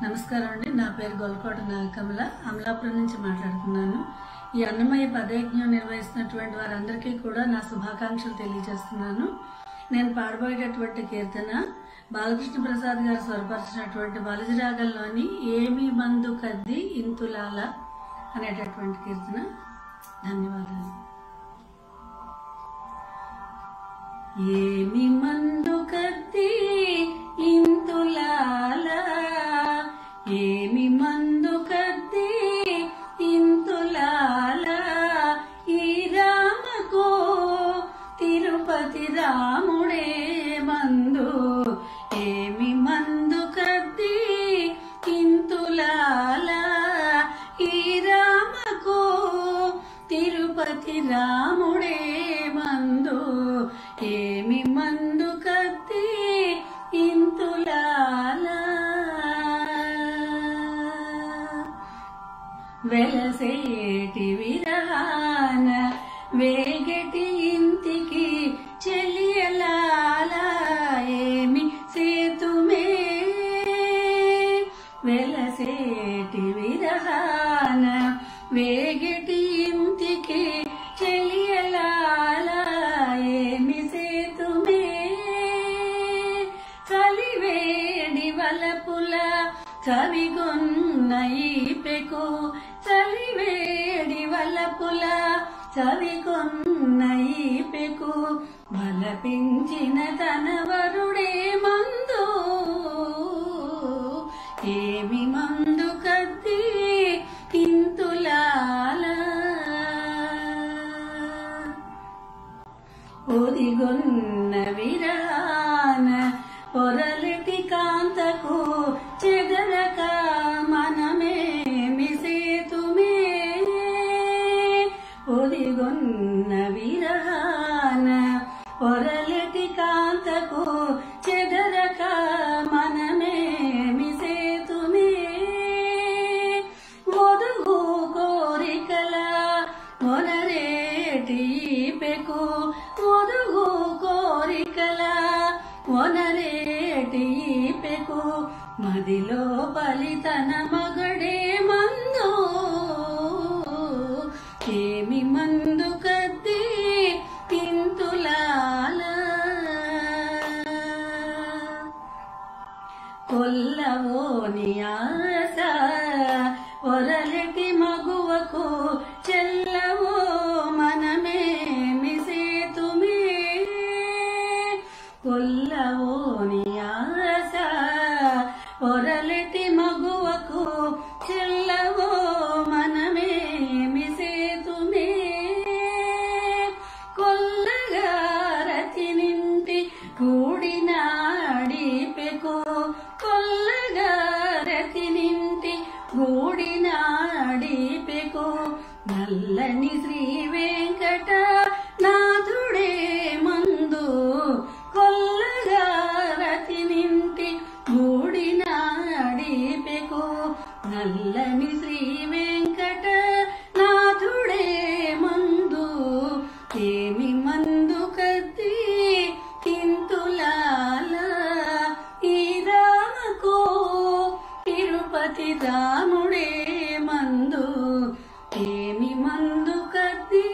నమస్కారం అండి నా పేరు గొల్కోట నాగకమల అమలాపురం నుంచి మాట్లాడుతున్నాను ఈ అన్నమయ్య పదయజ్ఞం నిర్వహిస్తున్నటువంటి వారందరికీ కూడా నా శుభాకాంక్షలు తెలియజేస్తున్నాను నేను పాడబోయేటటువంటి కీర్తన బాలకృష్ణ ప్రసాద్ గారు స్వరపరిచినటువంటి బలజరాగంలోని ఏమి మందు కద్ది ఇంతులాల అనేటటువంటి కీర్తన ధన్యవాదాలు ఏమి మందు కత్తి ఇంతులాల ఏమి మందు కత్తి ఇంతులాల ఈ రామకు తిరుపతి రాముడే మందు ఏమి మందు కత్తి ఇంతులాల ఈ రామకు తిరుపతి రాముడే మందు ఏమి మందు కత్తి ఇంతులాల వెలసేటి విరహాన వేగటి ఇంటికి చెలియలాల ఏమి సేతుమే వెలసేటి విరహాన వేగటి ఇంటికి చెలియలాల ఏమి సేతుమే కలివేడి వలపుల చవిగొన్న ఈపెకు చలివేడి వలపుల చవిగొన్న ఈపెకు బలపించిన తనవరుడే మందు ఏమి మందు కద్ది ఇంతులాల ఒదిగొన్న విరాన పొరలిటి కాంతకు చెదరక మనమేమి సేతుమే ఒదిగొన్న విరాన పొరలిటి కాంతకు చెదరక మనమేమి సేతుమే ఒదుగు కోరికల ఒనరేటి పెకు ఒదుగు కోరికల ఒనరేటి పెకు మదిలో బలితన మగడే మందు ఏమి మందు కద్ది పింతులాల కొల్లవోని ఆశ ఒరలిటి మగువకు చెల్లవో మనమేమి సేతుమే కొల్లవోని ఆశ ఒరలిటి మగువకు చెల్లవో మనమేమి సేతుమే కొల్లగారతి నింటి కూడినాడి పెకు కొల్లగారతి నింటి కూడినాడి పెకు నల్లని శ్రీ వెంకట నాథుడే మందు కొల్లగారతి నింటి కూడినాడి పెకు నల్లని శ్రీ వెంకట నాథుడే మందు ఏమి మందు కత్తి కింతులాల ఈ రామకు తిరుపతి రాముడే మందు ఏమి మందు కత్తి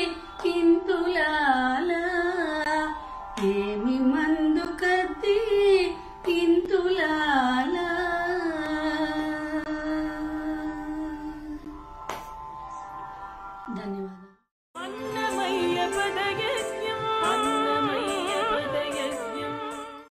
కింతులాల ఏమి మందు కత్తి